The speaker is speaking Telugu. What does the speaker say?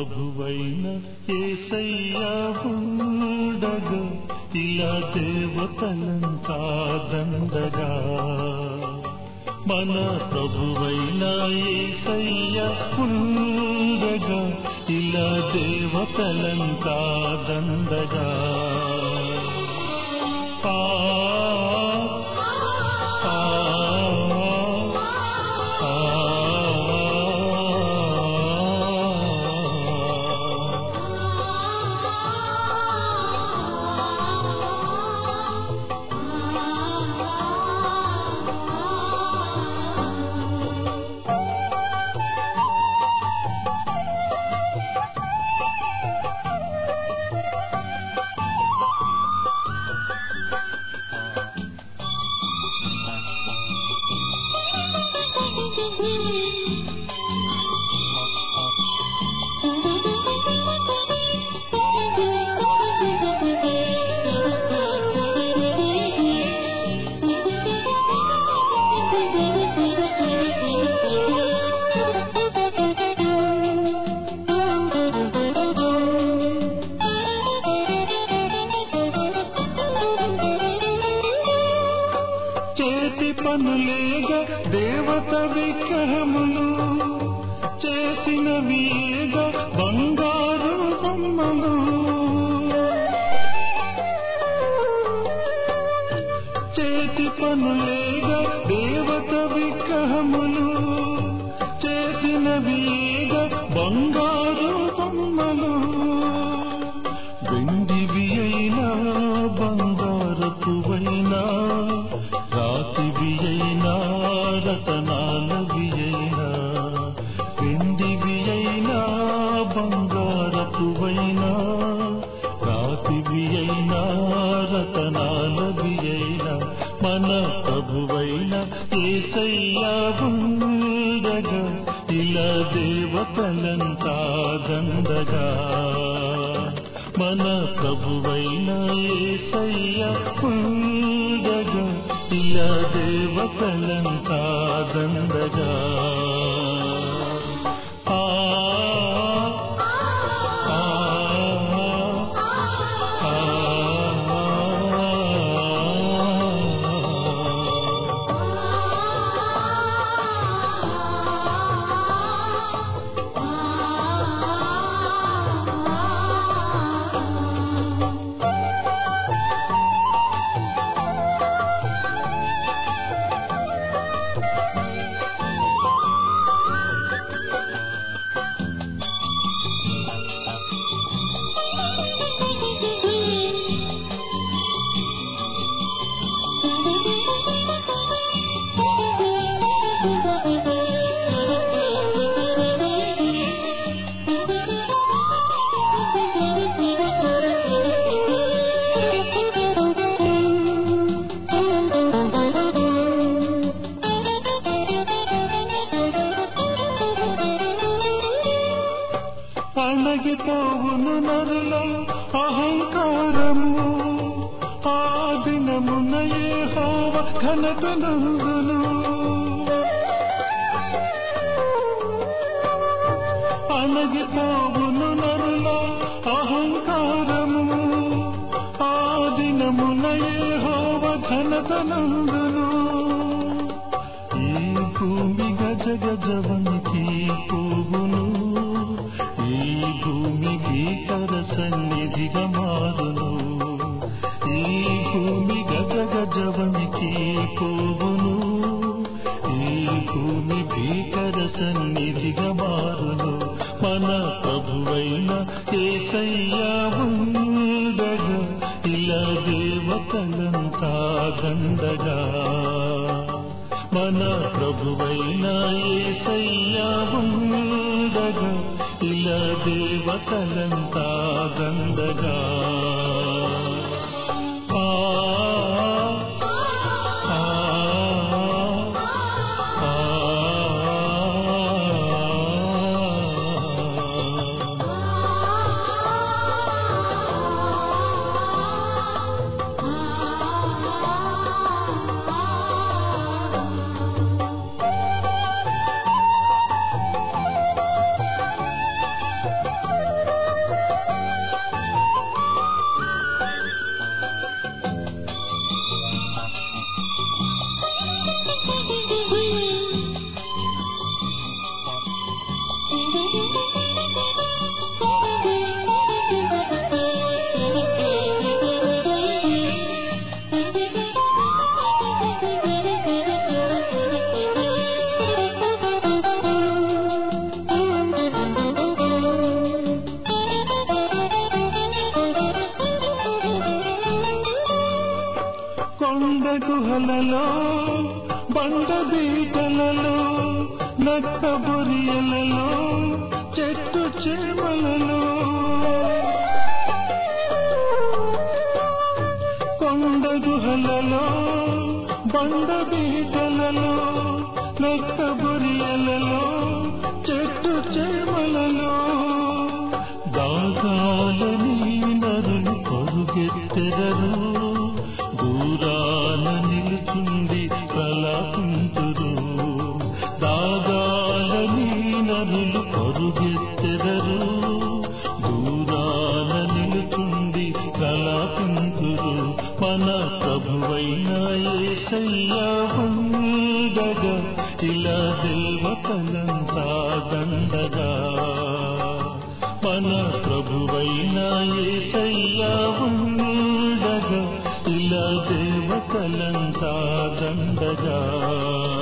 ప్రభువైన ఏసయ్యా ఉండగా ఇలా దేవతలంతా దండగా మన ప్రభువైన ఏసయ్యా ఉండగా ఇలా దేవతలంతా దండగా ఆ ఆ చేతి పనులేగ దేవత విగ్రహములు చేసినవియేగ బంగారు బొమ్మలు చేతి పనులేగ దేవత విగ్రహములు చేసినవియేగ బంగారు బొమ్మలు వెండివి అయినా బంగారపువైనా రాతివి అయినా రతనాలవి అయినా వెండివి అయినా బంగారపువైనా రాతివి అయినా రతనాలవి అయినా మన ప్రభువైన ఏసయ్యా ఉండగా ఇలా దేవతలంతా దండగా మన ప్రభువైన ఏసయ్య ఉండగా ఇలా దేవతలంతా దండగా ఆ ఆ అణగిపోవును నరుల అహంకారము ఆ దినమున యెహోవ ఘనతనందును అణగిపోవును నరుల అహంకారము ఆ దినమున యెహోవ ఘనతనందును ఈ భూమి గజ గజవనికి పోవును ఈ భూమి భీకర సన్నిధిగా మారును ఈ భూమి గజ గజవనికి పోవును ఈ భూమి భీకర సన్నిధిగా మారును మన ప్రభువైన ఏసయ్యా ఉండగా ఇలా దేవతలంతా దండగా మన ప్రభువైన ఏసయ్యా ఉండగా ఇలా దేవతలంతా దండగా ఆ ఆ ఆ ఆ కొండ గుహలలో బండ బీటలలో నక్క బొరియలలో చెట్టు చేమలలో కొండ గుహలలో బండ బీటలలో నక్క బొరియలలో చెట్టు చేమలలో దాగాలని నరులు పరుగెత్తెదరు దూరాన నిలుచుండి కలాపింతురు దాగాలని నరులు పరుగెత్తెదరు దూరాన నిలుచుండి కలాపింతురు మన ప్రభువైన యేసయ్యా ఉండగా ఇలా దేవతలంతా దండగా మన ప్రభువైన యేసయ్యా ఉండగా ఇలా దేవతలంతా దండగా